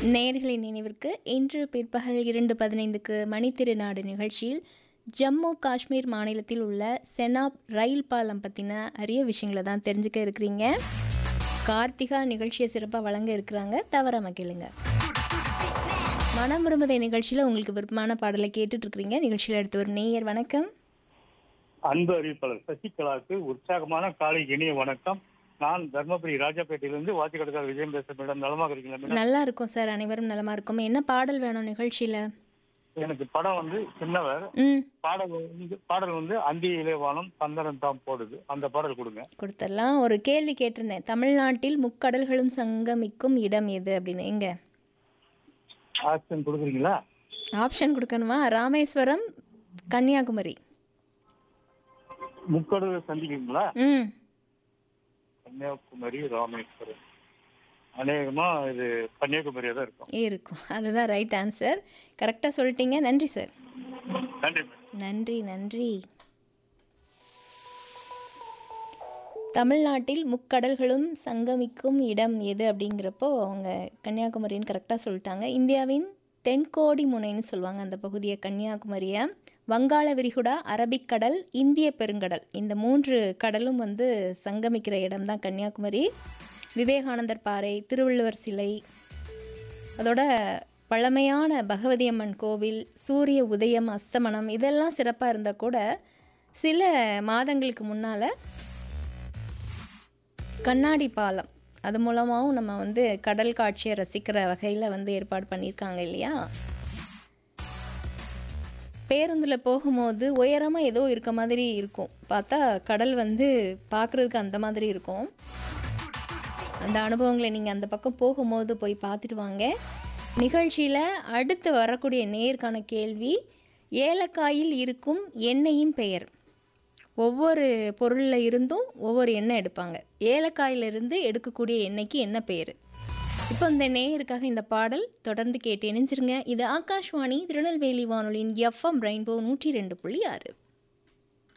நேயர்களின் நினைவிற்கு இன்று பிற்பகல் இரண்டு பதினைந்துக்கு மணித்திருநாடு நிகழ்ச்சியில் ஜம்மு காஷ்மீர் மாநிலத்தில் உள்ள செனாப் ரயில் பாலம் பற்றின அரிய விஷயங்களை தான் தெரிஞ்சுக்க இருக்கிறீங்க கார்த்திகா நிகழ்ச்சியை சிறப்பாக வழங்க இருக்கிறாங்க தவறாம கேளுங்க மனம் விரும்புதை நிகழ்ச்சியில் உங்களுக்கு விருப்பமான பாடலை கேட்டுட்டு இருக்கிறீங்க நிகழ்ச்சியில் எடுத்து ஒரு நேயர் வணக்கம் அன்பு அறிவிப்பாளர் சசிகலாவுக்கு உற்சாகமான காலை இனிய வணக்கம் நான் தர்மபுரி ராஜாப்பேட்டையிலிருந்து வாத்திக்கடக்கார விஜயம் பேச மேடம் நலமாக இருக்கீங்களா மேடம் நல்லா இருக்கும் சார் அனைவரும் நலமா இருக்கும் என்ன பாடல் வேணும் நிகழ்ச்சியில் எனக்கு படம் வந்து சின்னவர் ம் பாடல் வந்து பாடல் வந்து அந்தியிலே வானம் சந்தனம் தாம் போடுது அந்த பாடல் கொடுங்க கொடுத்துடலாம் ஒரு கேள்வி கேட்டிருந்தேன் தமிழ்நாட்டில் முக்கடல்களும் சங்கமிக்கும் இடம் எது அப்படின்னு எங்க ஆக்ஷன் கொடுக்குறீங்களா ஆப்ஷன் கொடுக்கணுமா ராமேஸ்வரம் கன்னியாகுமரி முக்கடல் சந்திக்கிறீங்களா ம் கன்னியாகுமரி ராமேஸ்வரம் அநேகமா இது கன்னியாகுமரியா தான் இருக்கும் இருக்கும் அதுதான் ரைட் ஆன்சர் கரெக்டாக சொல்லிட்டீங்க நன்றி சார் நன்றி மேடம் நன்றி நன்றி தமிழ்நாட்டில் முக்கடல்களும் சங்கமிக்கும் இடம் எது அப்படிங்கிறப்போ அவங்க கன்னியாகுமரின்னு கரெக்டாக சொல்லிட்டாங்க இந்தியாவின் தென்கோடி முனைன்னு சொல்லுவாங்க அந்த பகுதியை கன்னியாகுமரியை வங்காள விரிகுடா அரபிக்கடல் இந்திய பெருங்கடல் இந்த மூன்று கடலும் வந்து சங்கமிக்கிற இடம் தான் கன்னியாகுமரி விவேகானந்தர் பாறை திருவள்ளுவர் சிலை அதோட பழமையான பகவதி அம்மன் கோவில் சூரிய உதயம் அஸ்தமனம் இதெல்லாம் சிறப்பாக இருந்தால் கூட சில மாதங்களுக்கு முன்னால் கண்ணாடி பாலம் அது மூலமாகவும் நம்ம வந்து கடல் காட்சியை ரசிக்கிற வகையில் வந்து ஏற்பாடு பண்ணியிருக்காங்க இல்லையா பேருந்தில் போகும்போது உயரமாக ஏதோ இருக்க மாதிரி இருக்கும் பார்த்தா கடல் வந்து பார்க்குறதுக்கு அந்த மாதிரி இருக்கும் அந்த அனுபவங்களை நீங்கள் அந்த பக்கம் போகும்போது போய் பார்த்துட்டு வாங்க நிகழ்ச்சியில் அடுத்து வரக்கூடிய நேர்காண கேள்வி ஏலக்காயில் இருக்கும் எண்ணெயின் பெயர் ஒவ்வொரு பொருளில் இருந்தும் ஒவ்வொரு எண்ணெய் எடுப்பாங்க ஏலக்காயிலிருந்து எடுக்கக்கூடிய எண்ணெய்க்கு என்ன பெயர் இப்போ இந்த நேயருக்காக இந்த பாடல் தொடர்ந்து கேட்டு இணைஞ்சிருங்க இது ஆகாஷ்வாணி திருநெல்வேலி வானொலியின் எஃப்எம் ரெயின்போ நூற்றி ரெண்டு புள்ளி ஆறு